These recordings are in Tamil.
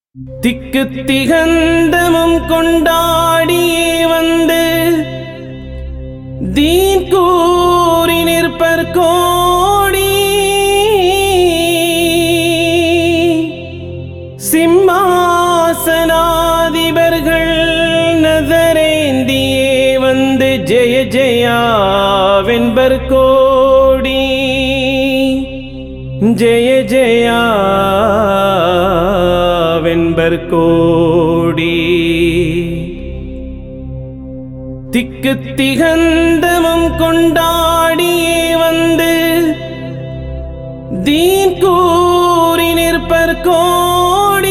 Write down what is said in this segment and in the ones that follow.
திக்கு திகந்தமும் கொண்டாடியே வந்து தீன் கூறி நிற்பர் கோடி சிம்மாசனாதிபர்கள் நதரேந்தியே வந்து ஜெய ஜெயாவென்பர் கோடி ஜெய ஜெயாவென்பர் கோடி திக்கு திகந்தமும் கொண்டாடியே வந்து தீன் கூறி நிற்பர் கோடி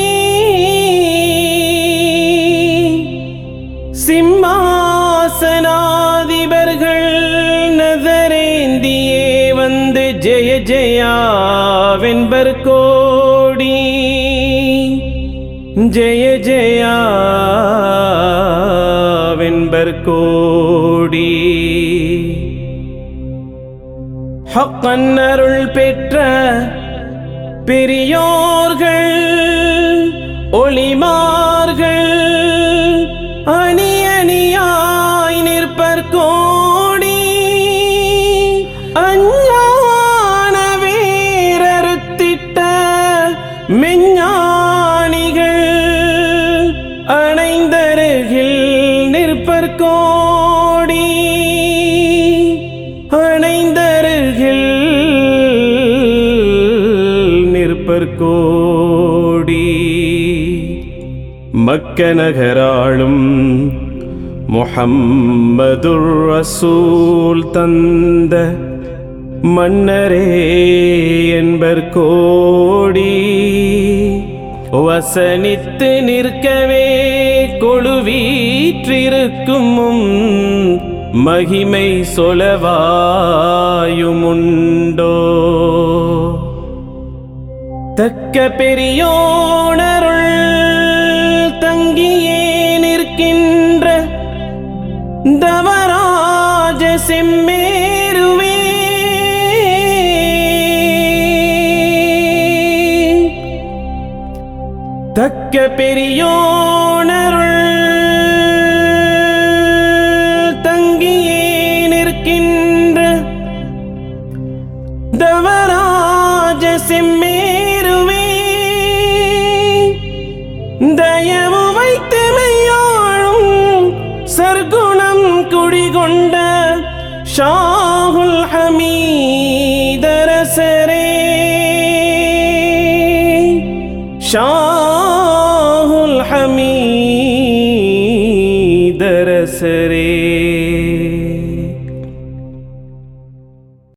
சிம்மாசனாதிபர்கள் நதரேந்தியே வந்து ஜெய ஜெயாவென்பர் கோடி ஜெய ஜெயாவென்பர் கோடி ஹக்கன் அருள் பெற்ற பெரியோர்கள் ஒளிமார்கள் அணி அணியாய் நிற்பர் கோடி அஞ்ஞான வீரறுத்திட்ட மெஞ்ஞானிகள் அணைந்தருகில் நிற்பர் கோடி அணைந்தருகில் நிற்பர் கோடி மக்க நகராளும் முஹம்மதுர் ரசூல் தந்த மன்னரே என்பர் கோடி வசனித்து நிற்கவே கொழுவீற்றிருக்கும் உம் மகிமை சொலவாயுமுண்டோ தக்க பெரியோனருள் தங்கியே நிற்கின்ற தவராஜ செம்மேருவே தக்க பெரியோனருள் தங்கியே நிற்கின்ற தவராஜ செம்மேருவே தயவு வைத்து மெய்யாழும் சர்க்குணம் குடிகொண்ட ஷாகுல் ஹமீதரசரே ஷாகுல் ஹமீதரசரே